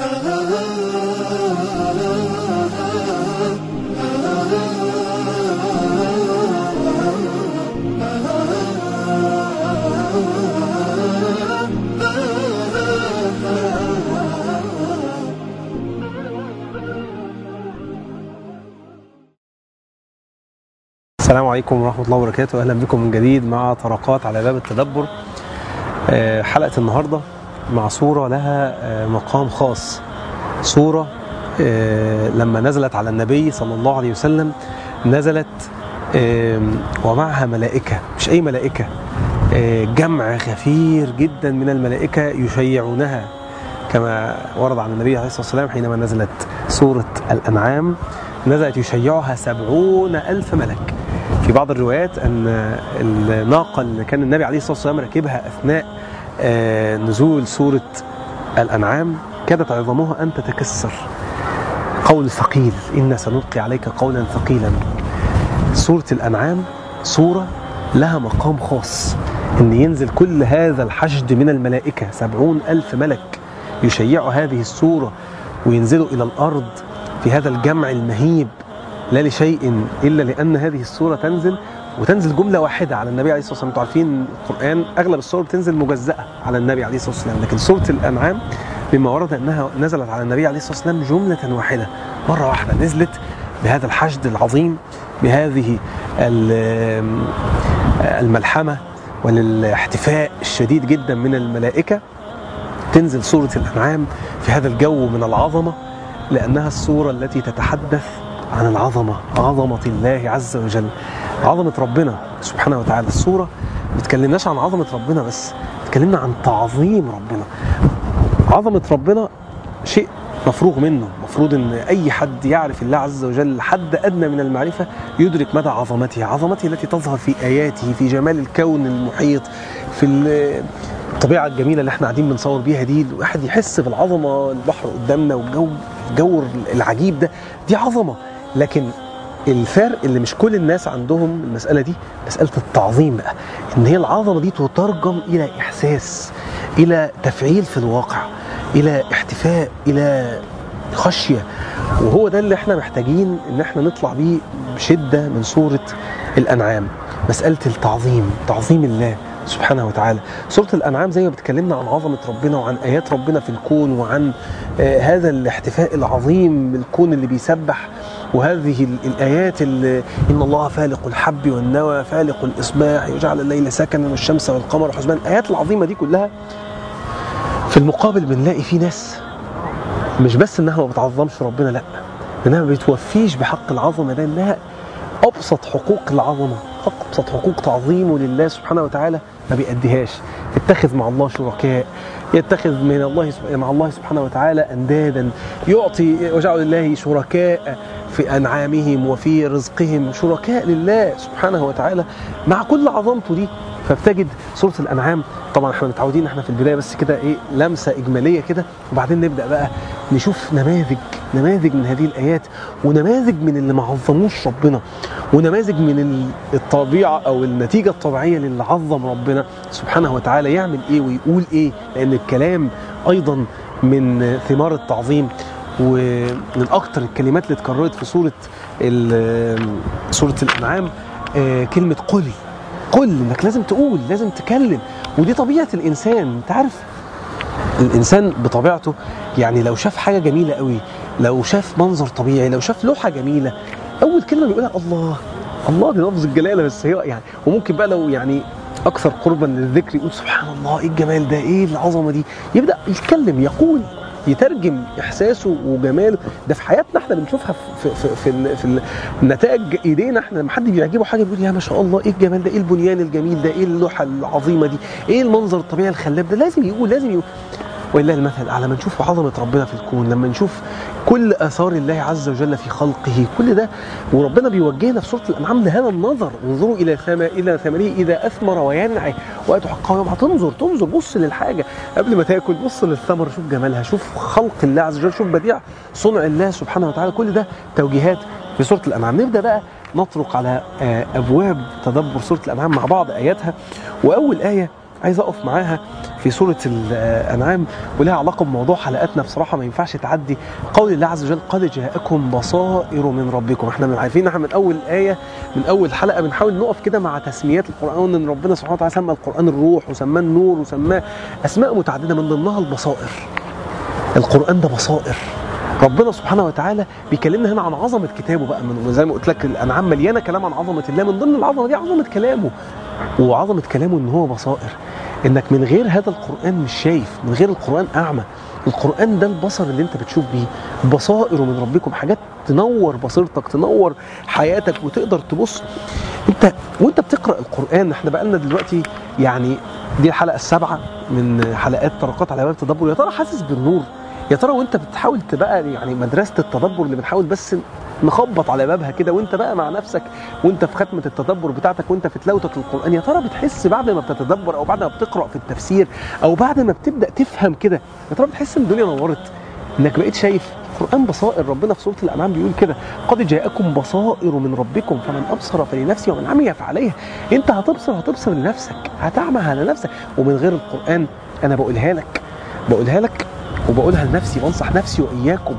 السلام عليكم ورحمة الله وبركاته أهلا بكم من جديد مع طرقات على باب التدبر آه، حلقة النهاردة مع صورة لها آه، مقام خاص صورة آه، لما نزلت على النبي صلى الله عليه وسلم نزلت آم، ومعها ملائكة مش أي ملائكة آه، جمع غفير جدا من الملائكة يشيعونها كما ورد عن النبي عليه الصلاة والسلام حينما نزلت سورة الأنعام نزلت يشيعها سبعون ألف ملك في بعض الروايات أن الناقة اللي كان النبي عليه الصلاة والسلام راكبها أثناء آه، نزول سورة الأنعام كادت عظامها أن تتكسر قول ثقيل إن سنلقي عليك قولا ثقيلا سورة الأنعام سورة لها مقام خاص أن ينزل كل هذا الحشد من الملائكة سبعون ألف ملك يشيعوا هذه السورة وينزلوا إلى الأرض في هذا الجمع المهيب لا لشيء إلا لأن هذه السورة تنزل وتنزل جملة واحدة على النبي عليه الصلاة والسلام انتوا عارفين القرآن أغلب السور بتنزل مجزأة على النبي عليه الصلاة والسلام لكن سورة الأنعام مما ورد أنها نزلت على النبي عليه الصلاة والسلام جملة واحدة مرة واحدة نزلت بهذا الحشد العظيم بهذه ال- الملحمة وللاحتفاء الشديد جدا من الملائكة تنزل سورة الأنعام في هذا الجو من العظمة لأنها السورة التي تتحدث عن العظمة عظمة الله عز وجل عظمة ربنا سبحانه وتعالى السورة ما بتكلمناش عن عظمة ربنا بس بتكلمنا عن تعظيم ربنا عظمة ربنا شيء مفروغ منه مفروض ان اي حد يعرف الله عز وجل حد ادنى من المعرفه يدرك مدى عظمته عظمته التي تظهر في اياته في جمال الكون المحيط في ال- الطبيعه الجميله اللي احنا قاعدين بنصور بيها دي الواحد يحس بالعظمه البحر قدامنا والجو الجو العجيب ده دي عظمه لكن الفرق اللي مش كل الناس عندهم المسألة دي مسألة التعظيم بقى إن هي العظمة دي تترجم إلى إحساس إلى تفعيل في الواقع إلى احتفاء إلى خشية وهو ده اللي احنا محتاجين إن احنا نطلع بيه بشدة من سورة الأنعام مسألة التعظيم تعظيم الله سبحانه وتعالى سورة الأنعام زي ما بتكلمنا عن عظمة ربنا وعن آيات ربنا في الكون وعن آه، هذا الاحتفاء العظيم بالكون اللي بيسبح وهذه ال- الآيات اللي إن الله فالق الحب والنوى فالق الإصباح يجعل الليل سكنا والشمس والقمر حسبان الآيات العظيمة دي كلها في المقابل بنلاقي في ناس مش بس إنها ما بتعظمش ربنا لأ إنها ما بتوفيش بحق العظمة ده إنها أبسط حقوق العظمة أبسط حقوق تعظيمه لله سبحانه وتعالى ما بيأديهاش يتخذ مع الله شركاء يتخذ من الله سب- مع الله سبحانه وتعالى أندادا يعطي وجعل الله شركاء في أنعامهم وفي رزقهم شركاء لله سبحانه وتعالى مع كل عظمته دي فبتجد سورة الأنعام طبعا احنا متعودين احنا في البداية بس كده ايه لمسة إجمالية كده وبعدين نبدأ بقى نشوف نماذج نماذج من هذه الآيات ونماذج من اللي ما عظموش ربنا ونماذج من ال- الطبيعة أو النتيجة الطبيعية للي عظم ربنا سبحانه وتعالى يعمل إيه ويقول إيه لأن الكلام أيضا من ثمار التعظيم ومن أكتر الكلمات اللي اتكررت في سورة ال- سورة الأنعام آه، كلمة قل قل انك لازم تقول لازم تكلم ودي طبيعة الإنسان أنت عارف الانسان بطبيعته يعني لو شاف حاجه جميله قوي لو شاف منظر طبيعي لو شاف لوحه جميله اول كلمه بيقولها الله الله دي لفظ الجلاله بس هي يعني وممكن بقى لو يعني اكثر قربا للذكر يقول سبحان الله ايه الجمال ده ايه العظمه دي يبدا يتكلم يقول يترجم احساسه وجماله ده في حياتنا احنا بنشوفها في في في, في, في النتائج ايدينا احنا لما حد بيعجبه حاجه بيقول يا ما شاء الله ايه الجمال ده ايه البنيان الجميل ده ايه اللوحه العظيمه دي ايه المنظر الطبيعي الخلاب ده لازم يقول لازم يقول ولله المثل الاعلى لما نشوف عظمه ربنا في الكون لما نشوف كل اثار الله عز وجل في خلقه كل ده وربنا بيوجهنا في سوره الانعام لهذا النظر انظروا الى ثما الى ثمره اذا اثمر وينعي واتوا حقه يوم تنظر تنظر بص للحاجه قبل ما تاكل بص للثمر شوف جمالها شوف خلق الله عز وجل شوف بديع صنع الله سبحانه وتعالى كل ده توجيهات في سوره الانعام نبدا بقى نطرق على آه، ابواب تدبر سوره الانعام مع بعض اياتها واول ايه عايز اقف معاها في سوره الانعام ولها علاقه بموضوع حلقاتنا بصراحه ما ينفعش تعدي قول الله عز وجل قد جاءكم بصائر من ربكم احنا من عارفين احنا من اول ايه من اول حلقه بنحاول نقف كده مع تسميات القران ان ربنا سبحانه وتعالى سمى القران الروح وسماه النور وسماه اسماء متعدده من ضمنها البصائر القران ده بصائر ربنا سبحانه وتعالى بيكلمنا هنا عن عظمه كتابه بقى من زي ما قلت لك الانعام مليانه كلام عن عظمه الله من ضمن العظمه دي عظمه كلامه وعظمه كلامه ان هو بصائر انك من غير هذا القران مش شايف من غير القران اعمى القران ده البصر اللي انت بتشوف بيه بصائر من ربكم حاجات تنور بصيرتك تنور حياتك وتقدر تبص انت وانت بتقرا القران احنا بقالنا دلوقتي يعني دي الحلقه السابعه من حلقات طرقات على باب التدبر يا ترى حاسس بالنور يا ترى وانت بتحاول تبقى يعني مدرسه التدبر اللي بنحاول بس نخبط على بابها كده وانت بقى مع نفسك وانت في ختمه التدبر بتاعتك وانت في تلاوتك للقران يا ترى بتحس بعد ما بتتدبر او بعد ما بتقرا في التفسير او بعد ما بتبدا تفهم كده يا ترى بتحس ان الدنيا نورت انك بقيت شايف القران بصائر ربنا في سوره الانعام بيقول كده قد جاءكم بصائر من ربكم فمن ابصر فلنفسه ومن عمي فعليها انت هتبصر هتبصر لنفسك هتعمى على نفسك ومن غير القران انا بقولها لك بقولها لك وبقولها لنفسي بنصح نفسي واياكم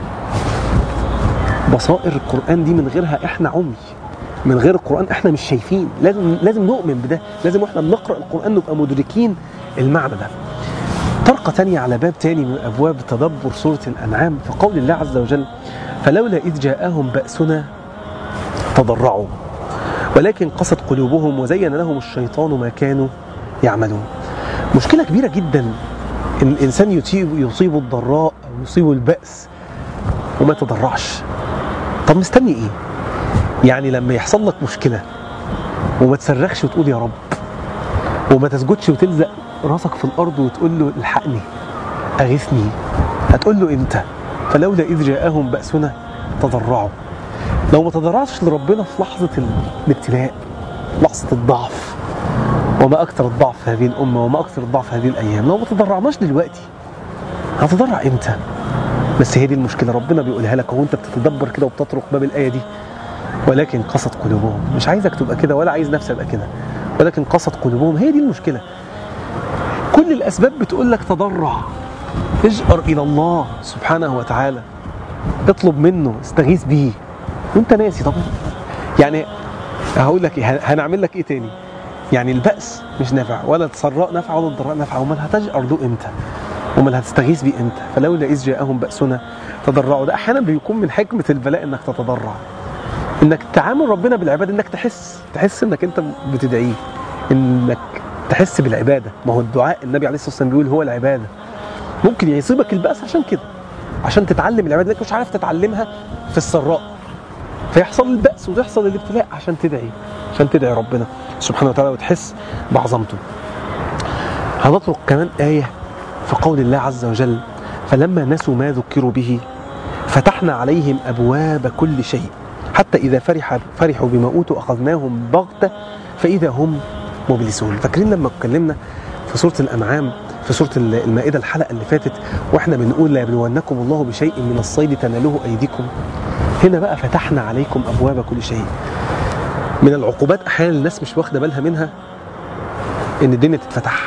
بصائر القران دي من غيرها احنا عمي من غير القران احنا مش شايفين لازم لازم نؤمن بده لازم واحنا بنقرا القران نبقى مدركين المعنى ده طرقه تانية على باب تاني من ابواب تدبر سوره الانعام في قول الله عز وجل فلولا اذ جاءهم باسنا تضرعوا ولكن قست قلوبهم وزين لهم الشيطان ما كانوا يعملون مشكله كبيره جدا ان الانسان يصيب يصيبه الضراء او يصيبه الباس وما يتضرعش طب مستني ايه يعني لما يحصل لك مشكله وما تصرخش وتقول يا رب وما تسجدش وتلزق راسك في الارض وتقول له الحقني اغثني هتقول له امتى فلولا اذ جاءهم باسنا تضرعوا لو ما تضرعتش لربنا في لحظه الابتلاء لحظه الضعف وما اكثر الضعف في هذه الامه وما اكثر الضعف في هذه الايام لو ما تضرعناش دلوقتي هتضرع امتى بس هي دي المشكله ربنا بيقولها لك وانت بتتدبر كده وبتطرق باب الايه دي ولكن قست قلوبهم مش عايزك تبقى كده ولا عايز نفسي ابقى كده ولكن قست قلوبهم هي دي المشكله كل الاسباب بتقول لك تضرع اجأر الى الله سبحانه وتعالى اطلب منه استغيث بيه وانت ناسي طب يعني هقول لك ايه هنعمل لك ايه تاني يعني البأس مش نافع ولا السراء نافع ولا الضراء نافع امال هتجأر له امتى امال هتستغيث بيه امتى فلولا اذ جاءهم بأسنا تضرعوا ده احيانا بيكون من حكمه البلاء انك تتضرع انك تعامل ربنا بالعباده انك تحس تحس انك انت بتدعيه انك تحس بالعباده ما هو الدعاء النبي عليه الصلاه والسلام بيقول هو العباده ممكن يصيبك البأس عشان كده عشان تتعلم العباده لكن مش عارف تتعلمها في السراء فيحصل البأس وتحصل الابتلاء عشان تدعي عشان تدعي ربنا سبحانه وتعالى وتحس بعظمته هنطرق كمان آية في قول الله عز وجل فلما نسوا ما ذكروا به فتحنا عليهم أبواب كل شيء حتى إذا فرح فرحوا بما أوتوا أخذناهم بغتة فإذا هم مبلسون فاكرين لما اتكلمنا في سورة الأنعام في سورة المائدة الحلقة اللي فاتت وإحنا بنقول ليبلونكم الله بشيء من الصيد تنالوه أيديكم هنا بقى فتحنا عليكم أبواب كل شيء من العقوبات أحيانا الناس مش واخدة بالها منها إن الدنيا تتفتح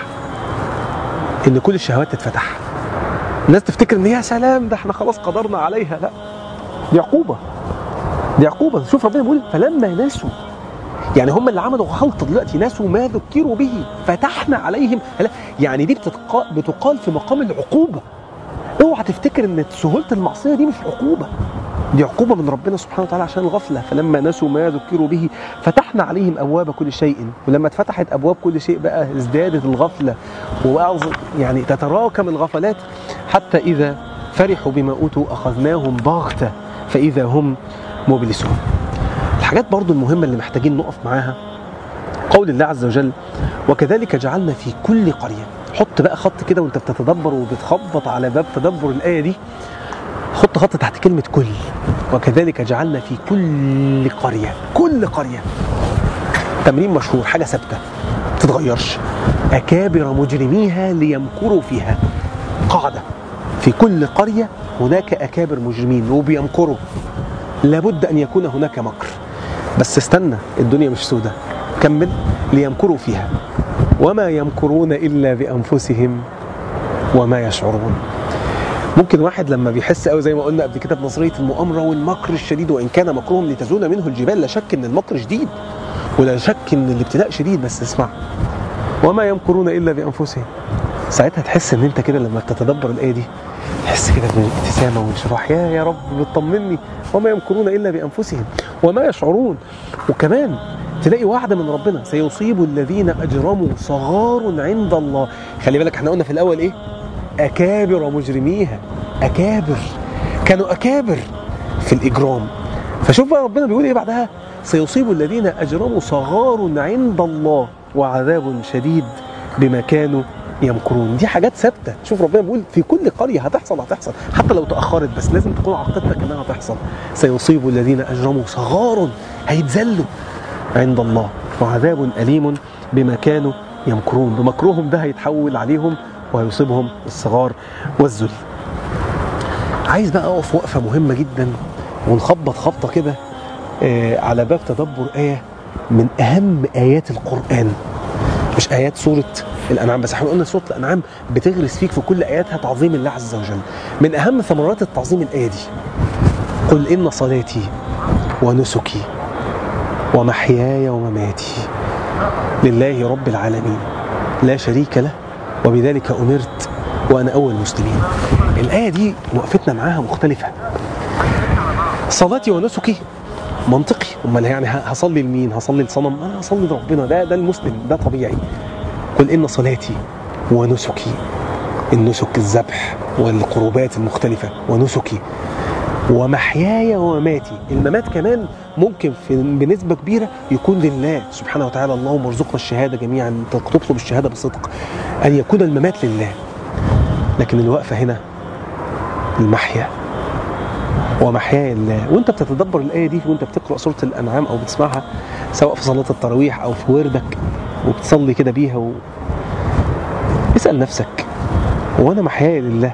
إن كل الشهوات تتفتح الناس تفتكر إن يا سلام ده إحنا خلاص قدرنا عليها لا دي عقوبة دي عقوبة شوف ربنا بيقول فلما نسوا يعني هم اللي عملوا غلطة دلوقتي نسوا ما ذكروا به فتحنا عليهم لا يعني دي بتتقال, بتقال في مقام العقوبة اوعى تفتكر ان سهولة المعصية دي مش عقوبة دي عقوبة من ربنا سبحانه وتعالى عشان الغفلة فلما نسوا ما ذكروا به فتحنا عليهم أبواب كل شيء ولما اتفتحت أبواب كل شيء بقى ازدادت الغفلة وبقى يعني تتراكم الغفلات حتى إذا فرحوا بما أوتوا أخذناهم بغتة فإذا هم مبلسون الحاجات برضو المهمة اللي محتاجين نقف معاها قول الله عز وجل وكذلك جعلنا في كل قرية حط بقى خط كده وانت بتتدبر وبتخبط على باب تدبر الآية دي حط خط تحت كلمة كل وكذلك جعلنا في كل قرية كل قرية تمرين مشهور حاجة ثابتة ما تتغيرش أكابر مجرميها ليمكروا فيها قاعدة في كل قرية هناك أكابر مجرمين وبيمكروا لابد أن يكون هناك مكر بس استنى الدنيا مش سودة كمل ليمكروا فيها وما يمكرون إلا بأنفسهم وما يشعرون ممكن واحد لما بيحس قوي زي ما قلنا قبل كده بنظريه المؤامره والمكر الشديد وان كان مكرهم لتزول منه الجبال لا شك ان المكر شديد ولا شك ان الابتلاء شديد بس اسمع وما يمكرون الا بانفسهم ساعتها تحس ان انت كده لما تتدبر الايه دي تحس كده بابتسامه وانشراح يا يا رب بتطمني وما يمكرون الا بانفسهم وما يشعرون وكمان تلاقي وعد من ربنا سيصيب الذين اجرموا صغار عند الله خلي بالك احنا قلنا في الاول ايه اكابر مجرميها اكابر كانوا اكابر في الاجرام فشوف بقى ربنا بيقول ايه بعدها سيصيب الذين اجرموا صغار عند الله وعذاب شديد بما كانوا يمكرون دي حاجات ثابته شوف ربنا بيقول في كل قريه هتحصل هتحصل حتى لو تاخرت بس لازم تكون عقيدتك انها هتحصل سيصيب الذين اجرموا صغار هيتذلوا عند الله وعذاب اليم بما كانوا يمكرون بمكرهم ده هيتحول عليهم وهيصيبهم الصغار والذل عايز بقى اقف وقفه مهمه جدا ونخبط خبطه كده آه، على باب تدبر ايه من اهم ايات القران مش ايات سوره الانعام بس احنا قلنا سوره الانعام بتغرس فيك في كل اياتها تعظيم الله عز وجل من اهم ثمرات التعظيم الايه دي قل ان صلاتي ونسكي ومحياي ومماتي لله رب العالمين لا شريك له وبذلك امرت وانا اول المسلمين الايه دي وقفتنا معاها مختلفه صلاتي ونسكي منطقي امال يعني هصلي لمين هصلي لصنم انا هصلي لربنا ده ده المسلم ده طبيعي قل ان صلاتي ونسكي النسك الذبح والقربات المختلفه ونسكي ومحياي ومماتي الممات كمان ممكن في بنسبة كبيرة يكون لله سبحانه وتعالى اللهم ارزقنا الشهادة جميعا تطلب الشهادة بصدق أن يكون الممات لله لكن الوقفة هنا المحيا ومحياي الله وانت بتتدبر الآية دي وانت بتقرأ سورة الأنعام أو بتسمعها سواء في صلاة التراويح أو في وردك وبتصلي كده بيها و... اسأل نفسك هو أنا محياي لله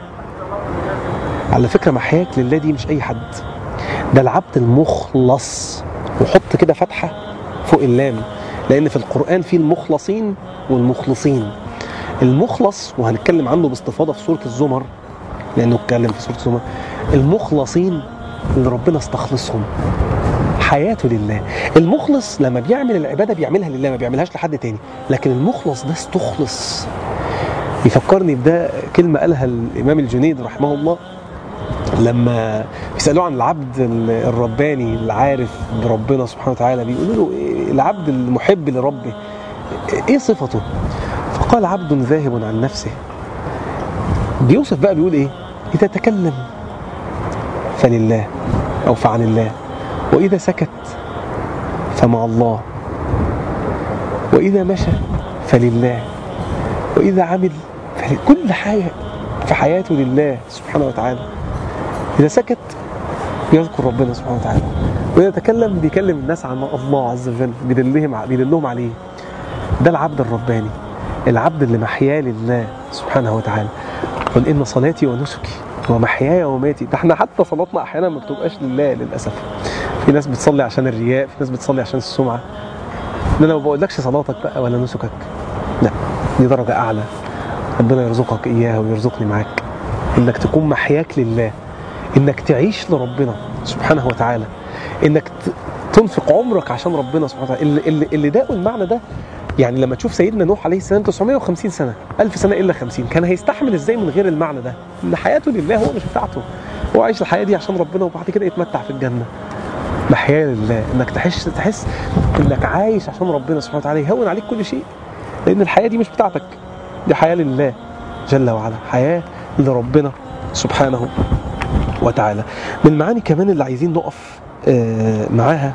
على فكرة محياك لله دي مش أي حد ده العبد المخلص وحط كده فتحة فوق اللام لأن في القرآن في المخلصين والمخلصين المخلص وهنتكلم عنه باستفاضة في سورة الزمر لأنه اتكلم في سورة الزمر المخلصين اللي ربنا استخلصهم حياته لله المخلص لما بيعمل العبادة بيعملها لله ما بيعملهاش لحد تاني لكن المخلص ده استخلص يفكرني بده كلمة قالها الإمام الجنيد رحمه الله لما بيسألوه عن العبد الرباني العارف بربنا سبحانه وتعالى بيقولوا له إيه العبد المحب لربه ايه صفته فقال عبد ذاهب عن نفسه بيوصف بقى بيقول ايه اذا تكلم فلله او فعن الله واذا سكت فمع الله واذا مشى فلله واذا عمل فكل حاجه في حياته لله سبحانه وتعالى إذا سكت يذكر ربنا سبحانه وتعالى وإذا تكلم بيكلم الناس عن الله عز وجل بيدلهم بيدلهم عليه ده العبد الرباني العبد اللي محياه لله سبحانه وتعالى قل إن صلاتي ونسكي ومحياي ومماتي ده احنا حتى صلاتنا أحيانا ما بتبقاش لله للأسف في ناس بتصلي عشان الرياء في ناس بتصلي عشان السمعة أنا ما بقولكش صلاتك بقى ولا نسكك لا دي درجة أعلى ربنا يرزقك إياها ويرزقني معاك إنك تكون محياك لله انك تعيش لربنا سبحانه وتعالى انك تنفق عمرك عشان ربنا سبحانه وتعالى اللي, اللي, اللي داقوا المعنى ده يعني لما تشوف سيدنا نوح عليه السلام 950 سنه 1000 سنه الا 50 كان هيستحمل ازاي من غير المعنى ده ان حياته لله هو مش بتاعته هو عايش الحياه دي عشان ربنا وبعد كده يتمتع في الجنه محياه لله انك تحس تحس انك عايش عشان ربنا سبحانه وتعالى يهون عليك كل شيء لان الحياه دي مش بتاعتك دي حياه لله جل وعلا حياه لربنا سبحانه وتعالى من المعاني كمان اللي عايزين نقف معاها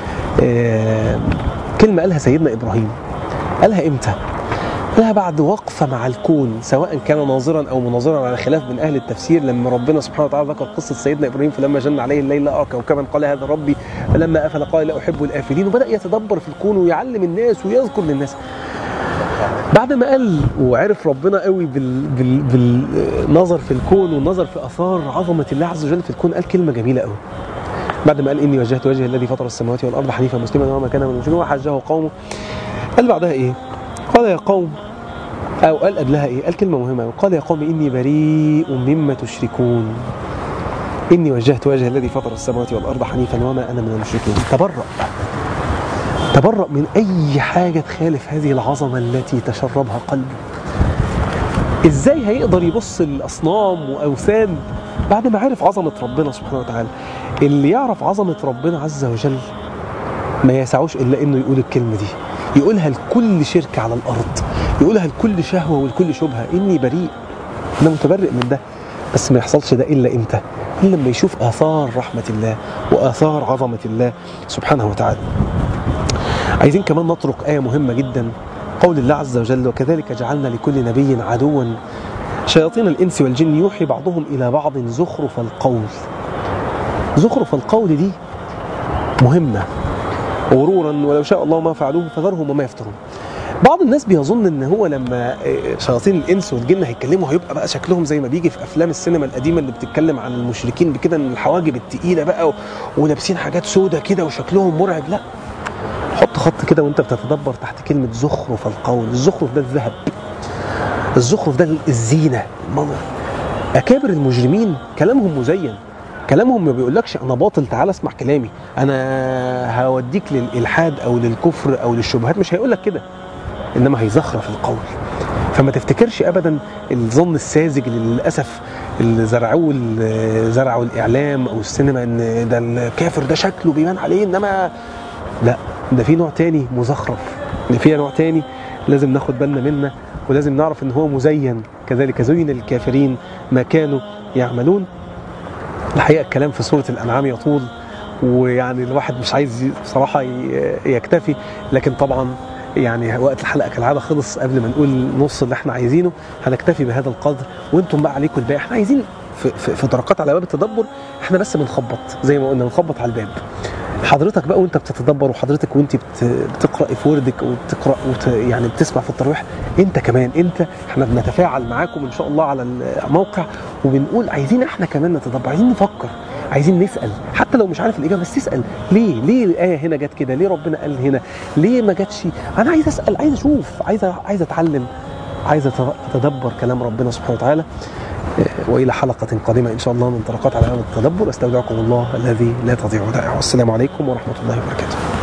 كلمة قالها سيدنا إبراهيم قالها إمتى قالها بعد وقفة مع الكون سواء كان ناظرا أو مناظرا على خلاف من أهل التفسير لما ربنا سبحانه وتعالى ذكر قصة سيدنا إبراهيم فلما جن عليه الليل أرى كوكبا قال هذا ربي فلما أفل قال لا أحب الآفلين وبدأ يتدبر في الكون ويعلم الناس ويذكر للناس بعد ما قال وعرف ربنا قوي بال... بال... بالنظر في الكون والنظر في اثار عظمه الله عز وجل في الكون قال كلمه جميله قوي بعد ما قال اني وجهت وجهي الذي فطر السماوات والارض حنيفا مسلما وما كان من المشركين وحجه قومه قال بعدها ايه قال يا قوم أو قال قبلها إيه؟ قال كلمة مهمة قال يا قوم إني بريء مما تشركون إني وجهت وجه الذي فطر السماوات والأرض حنيفا وما أنا من المشركين تبرأ تبرأ من أي حاجة تخالف هذه العظمة التي تشربها قلبي إزاي هيقدر يبص الأصنام وأوثان بعد ما عرف عظمة ربنا سبحانه وتعالى اللي يعرف عظمة ربنا عز وجل ما يسعوش إلا إنه يقول الكلمة دي يقولها لكل شركة على الأرض يقولها لكل شهوة ولكل شبهة إني بريء أنا متبرئ من ده بس ما يحصلش ده إلا إمتى إلا لما يشوف آثار رحمة الله وآثار عظمة الله سبحانه وتعالى عايزين كمان نطرق آية مهمة جدا قول الله عز وجل وكذلك جعلنا لكل نبي عدوا شياطين الإنس والجن يوحي بعضهم إلى بعض زخرف القول زخرف القول دي مهمة غرورا ولو شاء الله ما فعلوه فذرهم وما يفترون بعض الناس بيظن ان هو لما شياطين الانس والجن هيتكلموا هيبقى بقى شكلهم زي ما بيجي في افلام السينما القديمه اللي بتتكلم عن المشركين بكده ان الحواجب التقيله بقى ولابسين حاجات سودة كده وشكلهم مرعب لا حط خط كده وانت بتتدبر تحت كلمه زخرف القول الزخرف ده الذهب الزخرف ده الزينه المنظر اكابر المجرمين كلامهم مزين كلامهم ما بيقولكش انا باطل تعال اسمع كلامي انا هوديك للالحاد او للكفر او للشبهات مش هيقولك كده انما هيزخرف القول فما تفتكرش ابدا الظن الساذج اللي للاسف اللي زرعوه زرعوا الاعلام او السينما ان ده الكافر ده شكله بيبان عليه انما لا ده في نوع تاني مزخرف ده في نوع تاني لازم ناخد بالنا منه ولازم نعرف ان هو مزين كذلك زين للكافرين ما كانوا يعملون الحقيقه الكلام في سوره الانعام يطول ويعني الواحد مش عايز بصراحه يكتفي لكن طبعا يعني وقت الحلقه كالعاده خلص قبل ما نقول نص اللي احنا عايزينه هنكتفي بهذا القدر وانتم بقى عليكم الباقي احنا عايزين في, في, في طرقات على باب التدبر احنا بس بنخبط زي ما قلنا بنخبط على الباب حضرتك بقى وانت بتتدبر وحضرتك وانت بتقرا في وردك وبتقرا وت يعني بتسمع في التراويح انت كمان انت احنا بنتفاعل معاكم ان شاء الله على الموقع وبنقول عايزين احنا كمان نتدبر عايزين نفكر عايزين نسال حتى لو مش عارف الاجابه بس تسال ليه ليه الايه هنا جت كده ليه ربنا قال هنا ليه ما جاتش انا عايز اسال عايز اشوف عايز عايز اتعلم عايز اتدبر كلام ربنا سبحانه وتعالى والى حلقه قادمه ان شاء الله من طرقات على التدبر استودعكم الله الذي لا تضيع ودائعه والسلام عليكم ورحمه الله وبركاته